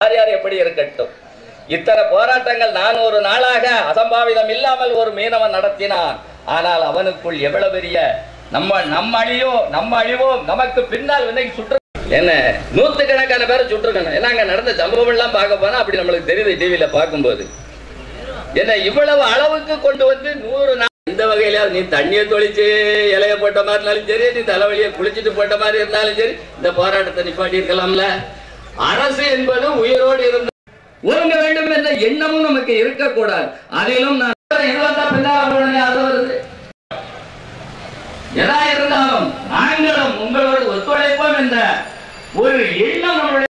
யார் யார் எப்படி இருக்கட்டும் இத்தனை போராட்டங்கள் நானூறு நாளாக அசம்பாவிதம் இல்லாமல் ஒரு மீனவன் நடத்தினான் ஆனால் அவனுக்குள் எவ்வளவு பெரிய நம்ம நம்ம அழியோ நம்ம அழிவோம் நமக்கு பின்னால் இன்னைக்கு சுற்று என்ன நூத்துக்கணக்கான பேரை சுட்டுருக்கணும் ஏன்னா அங்க நடந்த சம்பவம் எல்லாம் பார்க்க போனா அப்படி நம்மளுக்கு தெரியுது டிவியில பார்க்கும்போது என்ன இவ்வளவு அளவுக்கு கொண்டு வந்து நூறு நாள் இந்த வகையில நீ தண்ணியை தொளிச்சு இலைய போட்ட மாதிரி இருந்தாலும் சரி நீ தலைவலியை குளிச்சுட்டு போட்ட மாதிரி இருந்தாலும் சரி இந்த போராட்டத்தை நிப்பாட்டி இருக்கலாம்ல அரசு என்பது உயிரோடு இருந்த ஒருங்க வேண்டும் என்ற எண்ணமும் நமக்கு இருக்கக்கூடாது அதிலும் நான் இது வந்தா பின்னால் உடனே அது வருது எதா இருந்தாலும் நாங்களும் உங்களோடு ஒத்துழைப்போம் என்ற ஒரு எண்ணம் நம்மளுடைய